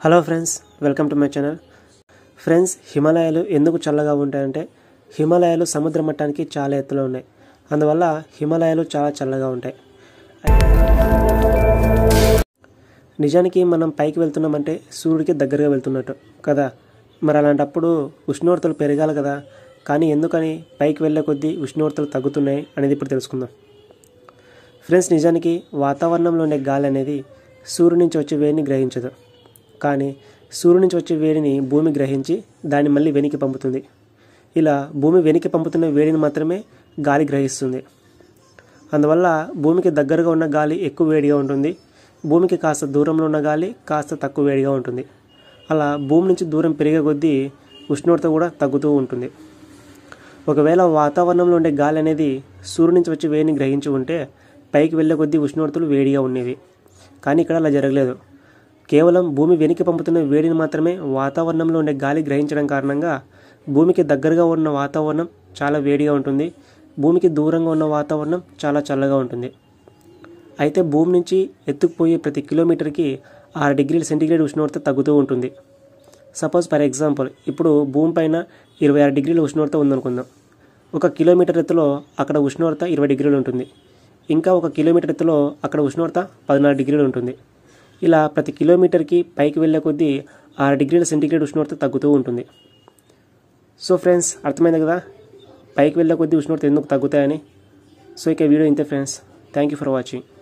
hello friends welcome to my channel friends హిమాలయాలు ఎందుకు చల్లగా ఉంటాయంటే హిమాలయాలు సముద్ర మట్టానికి చాలా ఎత్తులో ఉన్నాయి అందువల్ల హిమాలయాలు చాలా చల్లగా ఉంటాయి నిజానికి మనం పైకి వెళ్తున్నామంటే సూర్యుడికి దగ్గరగా వెళ్తున్నట్టు కదా మరి అలాంటప్పుడు ఉష్ణోగ్రతలు పెరగాలి కదా కానీ ఎందుకని పైకి వెళ్ళే కొద్దీ ఉష్ణోగ్రతలు తగ్గుతున్నాయి అనేది ఇప్పుడు తెలుసుకుందాం ఫ్రెండ్స్ నిజానికి వాతావరణంలో ఉండే గాలి అనేది సూర్యుడి నుంచి వచ్చే వేడిని గ్రహించదు కానీ సూర్యుడి నుంచి వచ్చే వేడిని భూమి గ్రహించి దాన్ని మళ్ళీ వెనక్కి పంపుతుంది ఇలా భూమి వెనక్కి పంపుతున్న వేడిని మాత్రమే గాలి గ్రహిస్తుంది అందువల్ల భూమికి దగ్గరగా ఉన్న గాలి ఎక్కువ వేడిగా ఉంటుంది భూమికి కాస్త దూరంలో ఉన్న గాలి కాస్త తక్కువ వేడిగా ఉంటుంది అలా భూమి నుంచి దూరం పెరిగే కొద్దీ ఉష్ణోగ్రత కూడా తగ్గుతూ ఉంటుంది ఒకవేళ వాతావరణంలో ఉండే గాలి అనేది సూర్యుడి నుంచి వచ్చే వేడిని గ్రహించి ఉంటే పైకి వెళ్ళే కొద్దీ ఉష్ణోగ్రతలు వేడిగా ఉండేవి కానీ ఇక్కడ అలా జరగలేదు కేవలం భూమి వెనక్కి పంపుతున్న వేడిని మాత్రమే వాతావరణంలో ఉండే గాలి గ్రహించడం కారణంగా భూమికి దగ్గరగా ఉన్న వాతావరణం చాలా వేడిగా ఉంటుంది భూమికి దూరంగా ఉన్న వాతావరణం చాలా చల్లగా ఉంటుంది అయితే భూమి నుంచి ఎత్తుకుపోయే ప్రతి కిలోమీటర్కి ఆరు డిగ్రీల సెంటీగ్రేడ్ ఉష్ణోగ్రత తగ్గుతూ ఉంటుంది సపోజ్ ఫర్ ఎగ్జాంపుల్ ఇప్పుడు భూమి పైన ఇరవై ఆరు డిగ్రీల ఉష్ణోగ్రత ఉందనుకుందాం ఒక కిలోమీటర్ ఎత్తులో అక్కడ ఉష్ణోగ్రత ఇరవై డిగ్రీలు ఉంటుంది ఇంకా ఒక కిలోమీటర్ ఎత్తులో అక్కడ ఉష్ణోగ్రత పద్నాలుగు డిగ్రీలు ఉంటుంది ఇలా ప్రతి కిలోమీటర్కి పైకి వెళ్ళే కొద్దీ ఆరు డిగ్రీల సెంటీగ్రేడ్ ఉష్ణోగ్రత తగ్గుతూ ఉంటుంది సో ఫ్రెండ్స్ అర్థమైంది కదా పైకి వెళ్ళే కొద్దీ ఉష్ణోగ్రత ఎందుకు తగ్గుతాయని సో ఇక వీడియో ఇంతే friends thank you for watching